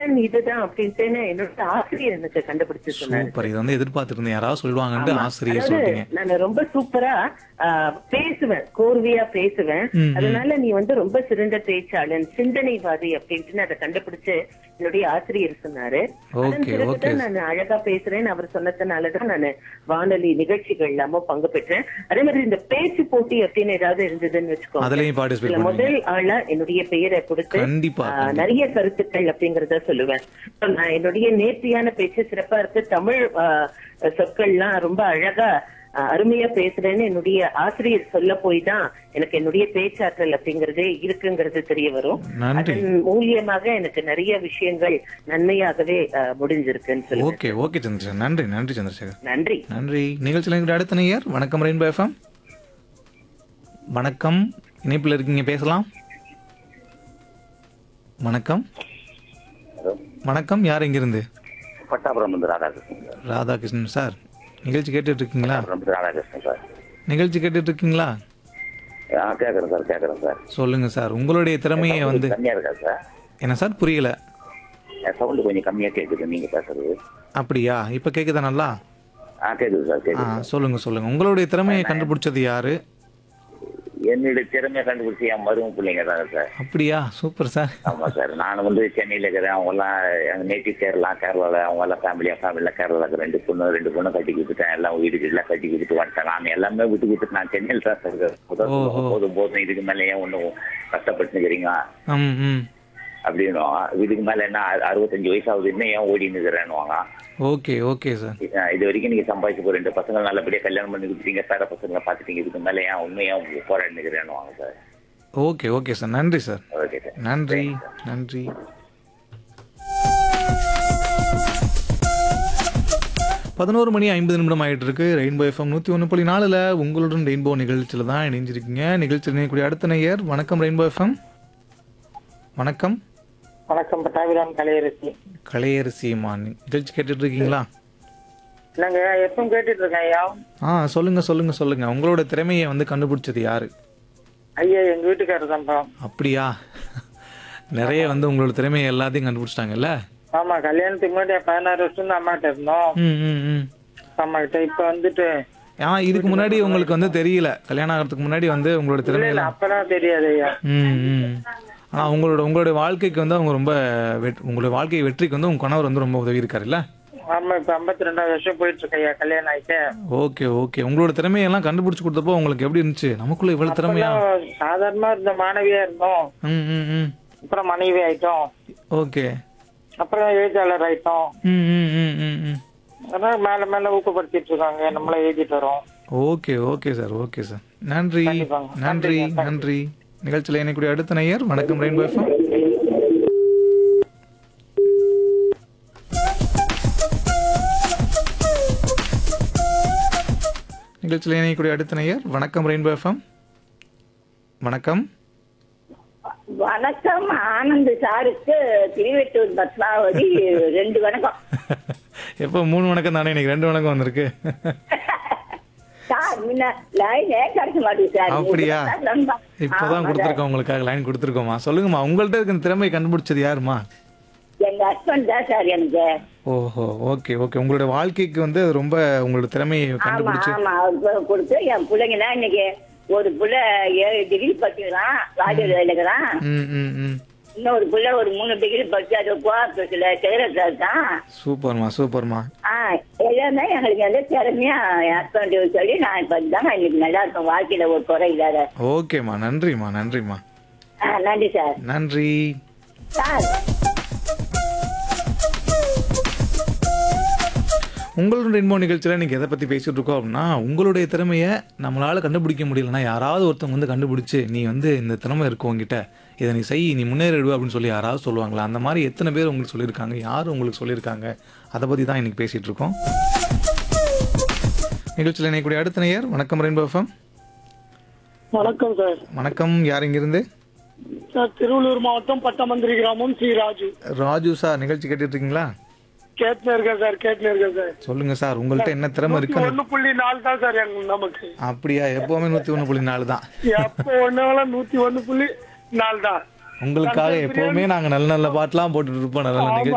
திறன் இதுதான் அப்படின்ட்டு என்னோட ஆசிரியர் எனக்கு கண்டுபிடிச்சு சொன்னாரு சூப்பர் இது வந்து எதிர்பார்த்துட்டு இருந்தேன் யாராவது சொல்லுவாங்கன்ட்டு ஆசிரியர் அதாவது சொல்லிட்டீங்க நான் ரொம்ப சூப்பரா ஆ, பேசுவேன் கோர்வையா பேசுவேன் ம், அதனால நீ வந்து ரொம்ப சிறந்த பேச்சாளன் சிந்தனைவாதி அப்படின்ட்டு அதை கண்டுபிடிச்சு என்னுடைய ஆசிரியர் சொன்னாரு அதன் ஓகே ஓகே பிறகுதான் நான் அழகா பேசுறேன் அவர் சொன்னதுனாலதான் நான் வானொலி நிகழ்ச்சிகள் எல்லாம பங்கு பெற்றேன் அதே மாதிரி இந்த பேச்சு போட்டி அப்படின்னு ஏதாவது இருந்ததுன்னு வச்சுக்கோங்க அதுலயும் பார்ட்டிசிபேட் இதுல பண்ணுவீங்க முதல் ஆளா என்னுடைய பெயரை கொடுத்து கண்டிப்பா ஆ, நிறைய கருத்துக்கள் அப்படிங்கறத சொல்லுவேன் இப்ப நான் என்னுடைய நேர்த்தியான பேச்சு சிறப்பா இருக்கு தமிழ் ஆ, சொற்கள்லாம் ரொம்ப அழகா ஆ, அருமையா பேசுறேன்னு என்னுடைய ஆசிரியர் சொல்ல போய் தான் எனக்கு என்னுடைய பேச்சாற்றல் அப்படிங்கறதே இருக்குங்கிறது தெரிய வரும் நன்றி அதன் மூலியமாக எனக்கு நிறைய விஷயங்கள் நன்மையாகவே ஆ, முடிஞ்சிருக்குன்னு சொல்லுவேன் ஓகே ஓகே சந்திரசேகர் நன்றி நன்றி சந்திரசேகர் நன்றி நன்றி நிகழ்ச்சியில் எங்களுடைய அடுத்த நேயர் வணக்கம் ரெயின்போ எஃப்எம் வணக்கம் இணைப்பில் இருக்கீங்க பேசலாம் வணக்கம் வணக்கம் யார் இங்கிருந்து பட்டாபுரம் வந்து ராதாகிருஷ்ணன் சார் ராதாகிருஷ்ணன் சார் நிகழ்ச்சி கேட்டுட்டு இருக்கீங்களா பட்டாபுரம் வந்து ராதாகிருஷ்ணன் சார் நிகழ்ச்சி கேட்டுட்டு இருக்கீங்களா ஆ கேட்குறேன் சார் கேட்குறேன் சார் சொல்லுங்க சார் உங்களுடைய திறமையை வந்து கம்மியாக இருக்கா சார் என்ன சார் புரியல என் சவுண்டு கொஞ்சம் கம்மியாக கேட்குது நீங்கள் பேசுறது அப்படியா இப்போ கேட்குதா நல்லா ஆ கேட்குது சார் ஆ கேட்குது சொல்லுங்க சொல்லுங்க உங்களுடைய திறமையை கண்டுபிடிச்சது யாரு என்னுடைய திறமையை கண்டுபிடிச்சி என் மரும பிள்ளைங்க தாங்க சார் அப்படியா சூப்பர் சார் ஆமாம் சார் நான் வந்து சென்னையில் இருக்கிறேன் அவங்கெல்லாம் எங்கள் நேட்டிவ் கேரளா கேரளாவில் அவங்க எல்லாம் ஃபேமிலியாக ஃபேமிலியில் கேரளாவில் ரெண்டு பொண்ணு ரெண்டு பொண்ணு கட்டி கொடுத்துட்டேன் எல்லாம் வீடு எல்லாம் கட்டி கொடுத்து வந்துட்டேன் நான் எல்லாமே விட்டு கொடுத்துட்டு நான் சென்னையில் தான் சார் இருக்கேன் முதல் ஓஹோ. போதும் போதும் இதுக்கு மேலே ஏன் ஒன்றும் கஷ்டப்பட்டுக்கிறீங்க ம் ம் அப்படின்னும் இதுக்கு மேலே என்ன அறு- அறுபத்தஞ்சு வயசாகுது இன்னும் ஏன் ஓடி நிற்கிறேன்னுவாங்க ஓகே ஓகே சார் அஹ் இது வரைக்கும் நீங்க சம்பாதிச்சு போய் ரெண்டு பசங்க நல்லபடியா கல்யாணம் பண்ணி கொடுத்தீங்க பேர பசங்களை பார்த்துட்டீங்க இதுக்கு மேல ஏன் உண்மையா போராடினுக்கிறேன்னு வாங்க சார் ஓகே ஓகே சார் நன்றி சார் ஓகே சார் நன்றி நன்றி பதினோரு மணி ஐம்பது நிமிடம் ஆயிட்டு இருக்கு ரெயின்போ எஃப்எம் நூற்றி ஒன்று புள்ளி நாலில் உங்களுடன் ரெயின்போ நிகழ்ச்சியில் தான் இணைஞ்சிருக்கீங்க நிகழ்ச்சியில் இணையக்கூடிய அடுத்த நேயர் வணக்கம் ரெயின்போ எஃப்எம் வணக்கம் வணக்கம் பட்டாபிராம் கலையரசி கலையரசி மான் நிகழ்ச்சி கேட்டுட்டு இருக்கீங்களா நாங்க எப்பவும் கேட்டுட்டு இருக்கேன் ஐயா ஆ சொல்லுங்க சொல்லுங்க சொல்லுங்க உங்களோட திறமையை வந்து கண்டுபிடிச்சது யாரு ஐயா எங்க வீட்டுக்காரர் தான்ப்பா அப்படியா நிறைய வந்து உங்களோட திறமையை எல்லாத்தையும் கண்டுபிடிச்சிட்டாங்கல்ல ஆமா கல்யாணத்துக்கு முன்னாடி பதினாறு வருஷம் தான் அம்மாட்ட இருந்தோம் ம் ம் ம் அம்மா கிட்ட இப்ப வந்துட்டு ஆ இதுக்கு முன்னாடி உங்களுக்கு வந்து தெரியல கல்யாணம் ஆகிறதுக்கு முன்னாடி வந்து உங்களோட இல்ல திறமையில இல்ல அப்பதான் தெரியாது ஐயா ம் ம் ஆனா உங்களோட உங்களுடைய வாழ்க்கைக்கு வந்து அவங்க ரொம்ப வெட் உங்களுடைய வாழ்க்கை வெற்றிக்கு வந்து உங்க கணவர் வந்து ரொம்ப உதவி இருக்காருல்ல ஆமா இப்ப ஐம்பத்தி ரெண்டாவது வருஷம் போயிட்டு இருக்கு ஐயா கல்யாணம் ஆயிட்டு ஓகே ஓகே உங்களோட திறமையெல்லாம் கண்டுபிடிச்சு கொடுத்தப்போ உங்களுக்கு எப்படி இருந்துச்சு நமக்குள்ள இவ்வளவு திறமையா அப்பெல்லாம் சாதாரணமா இருந்த மாணவியா இருந்தோம் ம் ம் ம் அப்புறம் மனைவி ஆயிட்டோம் ஓகே அப்புறம் எழுத்தாளர் ஆயிட்டோம் ம் ம் ம் ம் ம் அதான் மேல மேல ஊக்கப்படுத்திட்டு இருக்காங்க நம்மள எழுதிட்டு வரோம் okay okay sir okay sir நன்றி கண்டிப்பாங்க. நன்றி நன்றிங்க, நன்றி நிகழ்ச்சியில் இணைக்கூடிய அடுத்த நேயர் வணக்கம் ரெயின்போ எஃப்எம் நிகழ்ச்சியில் இணையக்கூடிய அடுத்த நேயர் வணக்கம் ரெயின்போ எஃப்எம் வணக்கம் வணக்கம் ஆனந்த் சாருக்கு திருவெட்டூர் பத்மாவதி ரெண்டு வணக்கம் எப்போ மூணு வணக்கம் தானே இன்னைக்கு ரெண்டு வணக்கம் வந்திருக்கு சார் முன்ன லைனே கிடைக்க மாட்டேங்குது சார் அப்படியா? நண்பா. இப்போதான் ஆமா கொடுத்துருக்கோம் உங்களுக்காக லைன் கொடுத்துருக்கோமா சொல்லுங்கம்மா உங்கள்ட்ட இருக்க திறமையை கண்டுபிடிச்சது யாருமா சார். எங்க ஹஸ்பண்ட் தான் சார் எனக்கு ஓஹோ ஓகே ஓகே உங்களுடைய வாழ்க்கைக்கு வந்து அது ரொம்ப உங்களோட திறமையை ஆமா கண்டுபிடிச்சு ஆமா அவருக்கு கொடுத்து என் பிள்ளைங்கன்னா இன்னைக்கு ஒரு புள்ள ஏழு டிகிரி படிச்சுக்கிறான் ராஜர் வேலைக்குறான் ம் ம் ம் இன்னொரு புள்ள ஒரு மூணு டிகிரி படிச்சு அது கோஆபரேஷன்ல செயலர் இருக்கான் சூப்பர்மா சூப்பர்மா ஆ எல்லாமே எங்களுக்கு வந்து திறமையா என் ஹஸ்பண்ட் சொல்லி நான் இப்ப தாங்க இன்னைக்கு நல்லா இருக்கும் வாழ்க்கையில ஒரு குறை இல்லாத ஓகேம்மா நன்றிம்மா நன்றிம்மா ஆ, நன்றி சார் நன்றி சார் உங்களோட ரெயின்போ நிகழ்ச்சியில் இன்னைக்கு எதை பற்றி பேசிட்டு இருக்கோம் அப்படின்னா உங்களுடைய திறமையை நம்மளால கண்டுபிடிக்க முடியலன்னா யாராவது ஒருத்தவங்க வந்து கண்டுபிடிச்சு நீ வந்து இந்த திறமை இருக்கு உங்ககிட்ட இதை நீ செய் நீ முன்னேறிடுவ அப்படின்னு சொல்லி யாராவது சொல்லுவாங்களா அந்த மாதிரி எத்தனை பேர் உங்களுக்கு சொல்லியிருக்காங்க யார் உங்களுக்கு சொல்லியிருக்காங்க அதை பற்றி தான் இன்னைக்கு பேசிட்டு இருக்கோம் நிகழ்ச்சியில் இணையக்கூடிய அடுத்த நேயர் வணக்கம் ரெயின்போ எஃப்எம் வணக்கம் சார் வணக்கம் யார் இங்கிருந்து சார் திருவள்ளூர் மாவட்டம் பட்டமந்திரி கிராமம் சி ராஜு ராஜு சார் நிகழ்ச்சி கேட்டுட்டு இருக்கீங்களா கேட்டுன்னு இருக்கேன் சார் கேட்டுன்னு இருக்கேன் சார் சொல்லுங்க சார் உங்கள்கிட்ட என்ன திறமை இருக்கு ஒண்ணு புள்ளி நாலு தான் சார் எங்க நமக்கு அப்படியா எப்பவுமே நூத்தி ஒண்ணு புள்ளி நாலு தான் எப்போ ஒண்ணு நூத்தி ஒண்ணு புள்ளி நாலு தான் உங்களுக்காக எப்பவுமே நாங்க நல்ல நல்ல பாட்டுலாம் போட்டுட்டு இருப்போம் நல்ல நல்ல நிகழ்ச்சி